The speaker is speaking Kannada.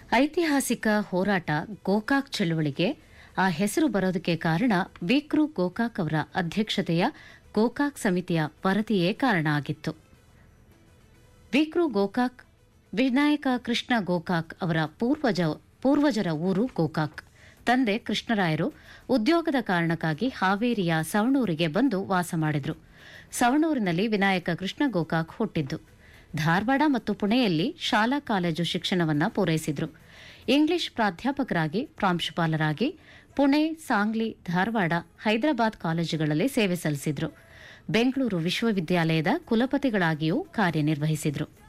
ಐತಿಹಾಸಿಕ ಹೋರಾಟ ಗೋಕಾಕ್ ಚಳುವಳಿಗೆ ಆ ಹೆಸರು ಬರೋದಕ್ಕೆ ಕಾರಣ ವಿಕ್ರು ಗೋಕಾಕ್ ಅವರ ಅಧ್ಯಕ್ಷತೆಯ ಗೋಕಾಕ್ ಸಮಿತಿಯ ವರದಿಯೇ ಕಾರಣ ಆಗಿತ್ತು ವಿಕ್ರು ಗೋಕಾಕ್ ವಿನಾಯಕ ಕೃಷ್ಣ ಗೋಕಾಕ್ ಅವರ ಪೂರ್ವಜ ಪೂರ್ವಜರ ಊರು ಗೋಕಾಕ್ ತಂದೆ ಕೃಷ್ಣರಾಯರು ಉದ್ಯೋಗದ ಕಾರಣಕ್ಕಾಗಿ ಹಾವೇರಿಯ ಸವಣೂರಿಗೆ ಬಂದು ವಾಸ ಮಾಡಿದ್ರು ಸವಣೂರಿನಲ್ಲಿ ವಿನಾಯಕ ಕೃಷ್ಣ ಗೋಕಾಕ್ ಹುಟ್ಟಿದ್ದು ಧಾರವಾಡ ಮತ್ತು ಪುಣೆಯಲ್ಲಿ ಶಾಲಾ ಕಾಲೇಜು ಶಿಕ್ಷಣವನ್ನ ಪೂರೈಸಿದ್ರು ಇಂಗ್ಲಿಷ್ ಪ್ರಾಧ್ಯಾಪಕರಾಗಿ ಪ್ರಾಂಶುಪಾಲರಾಗಿ ಪುಣೆ ಸಾಂಗ್ಲಿ ಧಾರವಾಡ ಹೈದರಾಬಾದ್ ಕಾಲೇಜುಗಳಲ್ಲಿ ಸೇವೆ ಸಲ್ಲಿಸಿದ್ರು ಬೆಂಗಳೂರು ವಿಶ್ವವಿದ್ಯಾಲಯದ ಕುಲಪತಿಗಳಾಗಿಯೂ ಕಾರ್ಯನಿರ್ವಹಿಸಿದ್ರು